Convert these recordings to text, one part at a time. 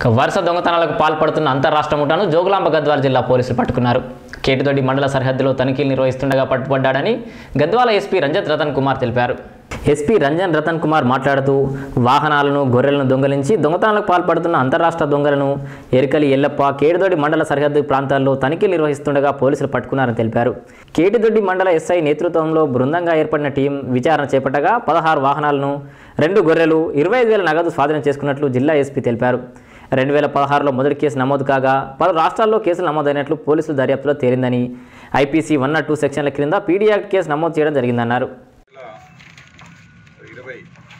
ఇక వరుస దొంగతనాలకు పాల్పడుతున్న అంతరాష్ట్ర ముఠాను జోగులాంబ గద్వాల జిల్లా పోలీసులు పట్టుకున్నారు కేటుదొడ్డి మండల సరిహద్దులో తనిఖీలు నిర్వహిస్తుండగా పట్టుబడ్డాడని గద్వాల ఎస్పీ రంజత్ రతన్ కుమార్ తెలిపారు ఎస్పీ రంజన్ రతన్ కుమార్ మాట్లాడుతూ వాహనాలను గొర్రెలను దొంగలించి దొంగతనాలకు పాల్పడుతున్న అంతరాష్ట్ర దొంగలను ఎరికలి ఎల్లప్ప కేటుదొడ్డి మండల సరిహద్దు ప్రాంతాల్లో తనిఖీలు నిర్వహిస్తుండగా పోలీసులు పట్టుకున్నారని తెలిపారు కేటిదొడ్డి మండల ఎస్ఐ నేతృత్వంలో బృందంగా ఏర్పడిన టీం విచారణ చేపట్టగా పదహారు వాహనాలను రెండు గొర్రెలు ఇరవై ఐదు వేల నగదు స్వాధీనం చేసుకున్నట్లు జిల్లా ఎస్పీ తెలిపారు రెండు వేల పదహారులో మొదటి కేసు నమోదు కాగా పలు రాష్ట్రాల్లో కేసులు నమోదైనట్లు పోలీసుల దర్యాప్తులో తేలిందని ఐపీసీ వన్ నాట్ టూ సెక్షన్ల క్రింద పీడీ యాక్ట్ కేసు నమోదు చేయడం జరిగిందన్నారు ఇలా ఇరవై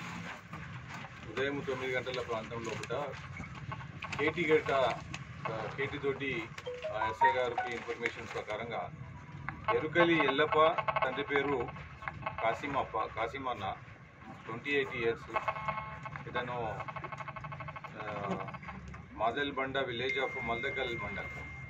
ఉదయం తొమ్మిది గంటల ప్రాంతంలో కూడా కేటీ గట్ట కేటీ తోటి ఎస్ఐ గారికి ఇన్ఫర్మేషన్ ప్రకారంగా ఎరుకలి ఎల్లప్ప తండ్రి పేరు Kasimappa Kasimanna twenty eight years ఇతను ఆ, మాదల్ బండ విలేజ్ ఆఫ్ మల్దగల్ మండల్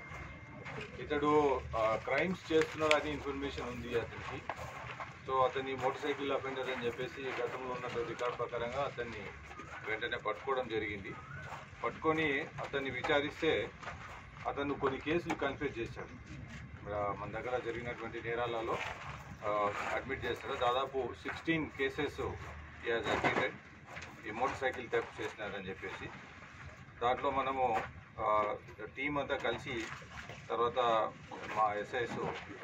ఇతడు క్రైమ్స్ చేస్తున్నాడని ఇన్ఫర్మేషన్ ఉంది అతనికి సో అతని మోటార్ సైకిల్ అఫెండర్ అని చెప్పేసి గతంలో ఉన్న రికార్డ్ ప్రకారంగా అతన్ని వెంటనే పట్టుకోవడం జరిగింది పట్టుకొని అతన్ని విచారిస్తే అతను కొన్ని కేసులు కన్ఫ్యూజ్ చేశాడు ఆ, మన దగ్గర జరిగినటువంటి నేరాలలో అడ్మిట్ చేస్తాడు దాదాపు సిక్స్టీన్ కేసెస్ ఈజ్ అడ్మిటెడ్ ఈ మోటార్ సైకిల్ థెఫ్ట్ చేసినారని చెప్పేసి దాంట్లో మనము టీం అంతా కలిసి తర్వాత మా ఎస్ఐస్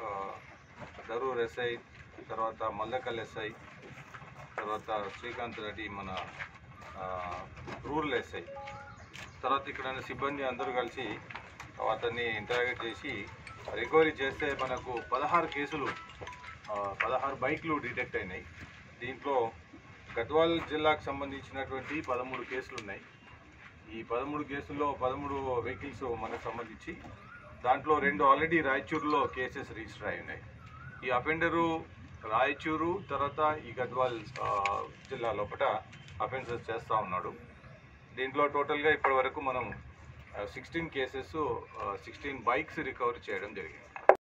దరూర్ ఎస్ఐ తర్వాత మల్లకల్ ఎస్ఐ తర్వాత శ్రీకాంత్ రెడ్డి మన ఆ, రూరల్ ఎస్ఐ తర్వాత ఇక్కడ ఉన్న సిబ్బంది అందరూ కలిసి అతన్ని ఇంటరాగేట్ చేసి రికవరీ చేస్తే మనకు పదహారు కేసులు ఆ, పదహారు బైక్లు డిటెక్ట్ అయినాయి దీంట్లో గద్వాల్ జిల్లాకు సంబంధించినటువంటి పదమూడు కేసులు ఉన్నాయి ఈ పదమూడు కేసుల్లో పదమూడు వెహికల్స్ మనకు సంబంధించి దాంట్లో రెండు ఆల్రెడీ రాయచూరులో కేసెస్ రిజిస్టర్ అయి ఉన్నాయి ఈ అఫెండరు రాయచూరు తర్వాత ఈ గద్వాల్ ఆ, జిల్లా లోపల అఫెన్సెస్ చేస్తూ ఉన్నాడు దీంట్లో టోటల్గా ఇప్పటి వరకు మనం sixteen cases sixteen bikes recovery చేయడం జరిగింది